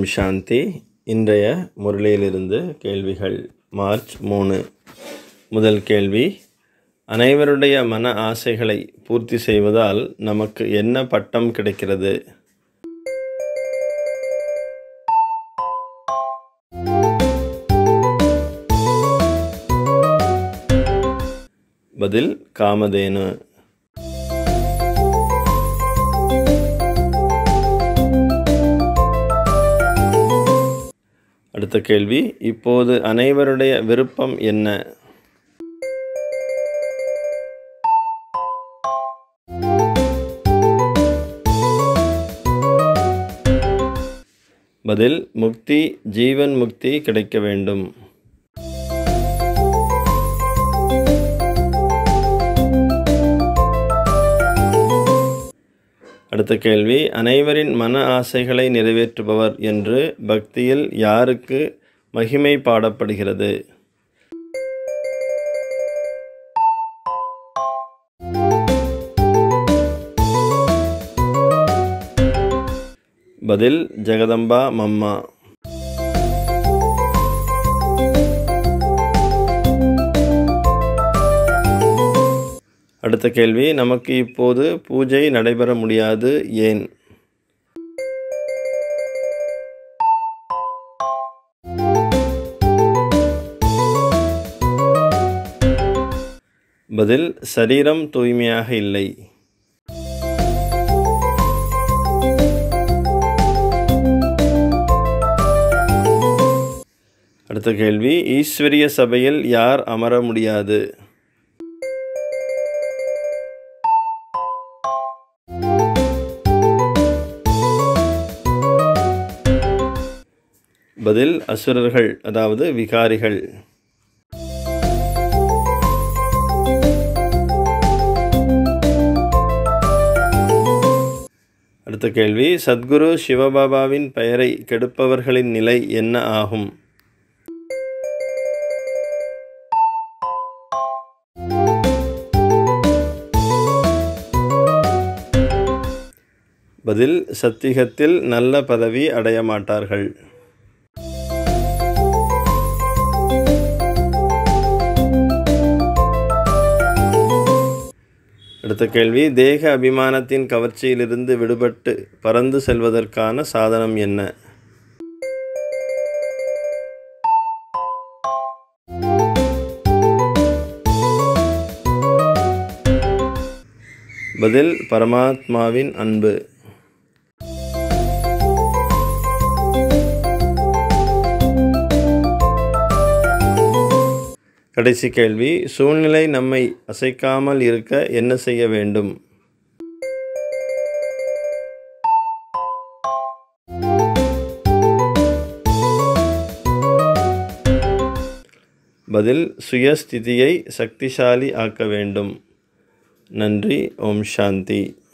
சாந்தி இன்றைய முரளியிலிருந்து கேள்விகள் மார்ச் மூணு முதல் கேள்வி அனைவருடைய மன ஆசைகளை பூர்த்தி செய்வதால் நமக்கு என்ன பட்டம் கிடைக்கிறது பதில் காமதேனு அடுத்த கேள்வி இப்போது அனைவருடைய விருப்பம் என்ன பதில் முக்தி ஜீவன் முக்தி கிடைக்க வேண்டும் அடுத்த கேள்வி அனைவரின் மன ஆசைகளை நிறைவேற்றுபவர் என்று பக்தியில் யாருக்கு மகிமை பாடப்படுகிறது பதில் ஜெகதம்பா மம்மா அடுத்த கேள்வி நமக்கு இப்போது பூஜை நடைபெற முடியாது ஏன் பதில் சரீரம் தூய்மையாக இல்லை அடுத்த கேள்வி ஈஸ்வரிய சபையில் யார் அமர முடியாது பதில் அசுரர்கள் அதாவது விகாரிகள் அடுத்த கேள்வி சத்குரு சிவபாபாவின் பெயரை கெடுப்பவர்களின் நிலை என்ன ஆகும் பதில் சத்தியத்தில் நல்ல பதவி அடைய மாட்டார்கள் அடுத்த கேள்வி தேக அபிமானத்தின் கவர்ச்சியிலிருந்து விடுபட்டு பறந்து செல்வதற்கான சாதனம் என்ன பதில் பரமாத்மாவின் அன்பு கடைசி கேள்வி சூழ்நிலை நம்மை அசைக்காமல் இருக்க என்ன செய்ய வேண்டும் பதில் சுயஸ்திதியை சக்திசாலி ஆக்க வேண்டும் நன்றி ஓம் சாந்தி